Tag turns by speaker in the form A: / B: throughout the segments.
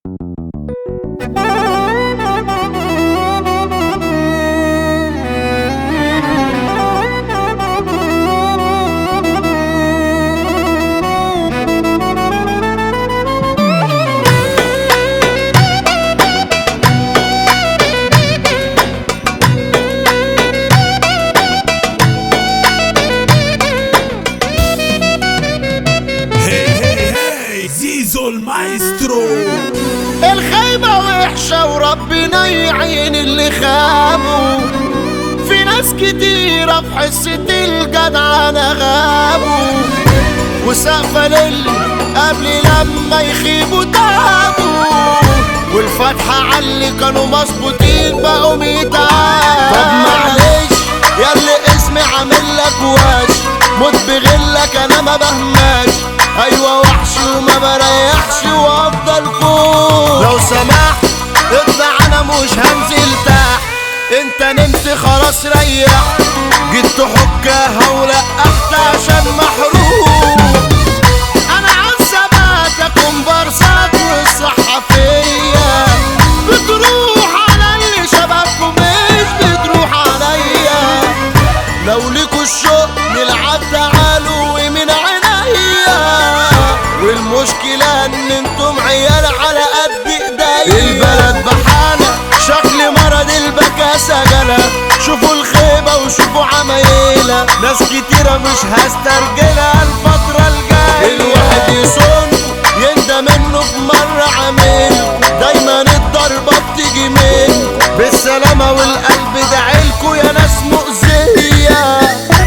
A: هي هي هي زيزو المايسترو
B: الخيبة وحشة وربنا يعين اللي خابوا في ناس كتيرة في حصة الجدعنة غابوا وسقفة للي قبل لما يخيبوا تابوا والفتحة عاللي كانوا مظبوطين بقوا ميتاب طب معلش ياللي اسمي عامل لك واش موت بغلك انا ما بهماش ايوه وحش وما بريحش وافضل فوق لو سمحت اطلع انا مش هنزل تحت انت نمت خلاص ريح جيت تحكها ولقحت عشان محروق انا عالثبات كومبارسات والصحة فيا بتروح على اللي شبابكم مش بتروح عليا لو ليكوا الشوق نلعب تعالوا ومن عينيا والمشكلة ان انتم عيال على قد ايديا البلد بحالة شكل مرض البكاسة جلا شوفوا الخيبة وشوفوا عمايلة ناس كتيرة مش هسترجلها الفترة الجاية الواحد يصون يندى منه في مرة عميل دايما الضربة بتيجي من بالسلامة والقلب دعيلكوا يا ناس مؤذية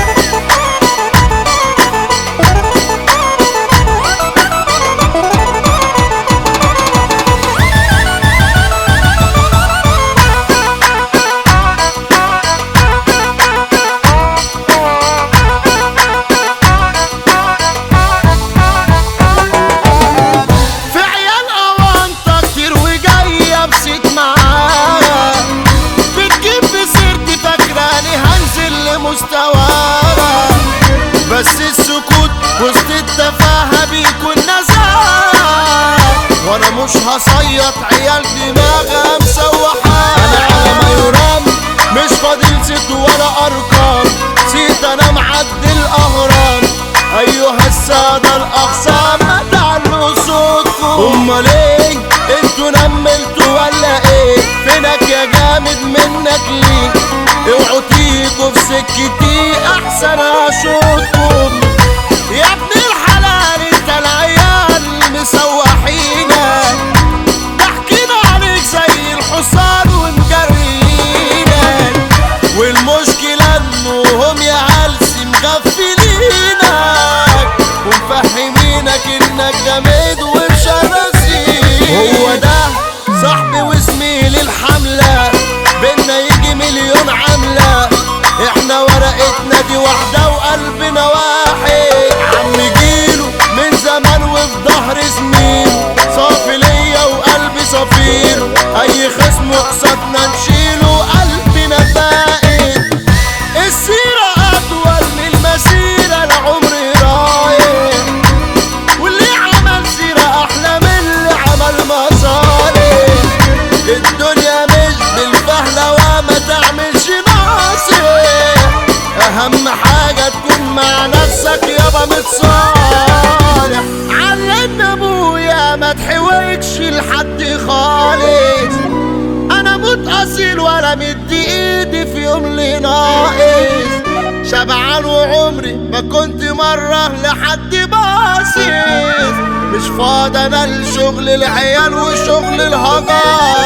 B: في عيال اوانطة كتير وجاية بسيت معاها بتجيب في سيرتي فاكراني هنزل لمستواها بس السكوت وسط التفاهة بيكون نزاهة وانا مش هصيط عيال دماغها مسوحة انا على ما يرام مش فاضل ست ولا ارقام سيت انا معدي الاهرام ايها السادة الاقسام ما تعلوا صوتكم امال ايه انتوا نملتوا ولا ايه فينك يا جامد منك ليه اوعوا تيجوا في سكتي احسن اشوفكم يا ابن الحلال انت العيال مسوحينك ضحكين عليك زي الحصان ومجرينك والمشكلة انهم يا هلسي مغفلينك ومفهمينك انك جامد ومشرسين هو ده صاحبي وزميلي الحملة بينا يجي مليون عملة احنا ورقتنا دي واحدة وقلبنا واحد عم جيله من زمان وفي ظهر زميله صافي ليا وقلبي صفير اي خصم قصادنا نشيله قلبنا فائد السيرة اطول من المسيرة العمر رايح واللي عمل سيرة احلى من اللي عمل مصالح الدنيا مش بالفهلة وما تعملش ناصح اهم حاجة تكون مع نفسك يابا متصالح علمنا ابويا ما تحوجش لحد خالص انا موت اصيل ولا مدي ايدي في يوم لي ناقص شبعان وعمري ما كنت مرة لحد باصص مش فاضي انا لشغل العيال وشغل الهجاص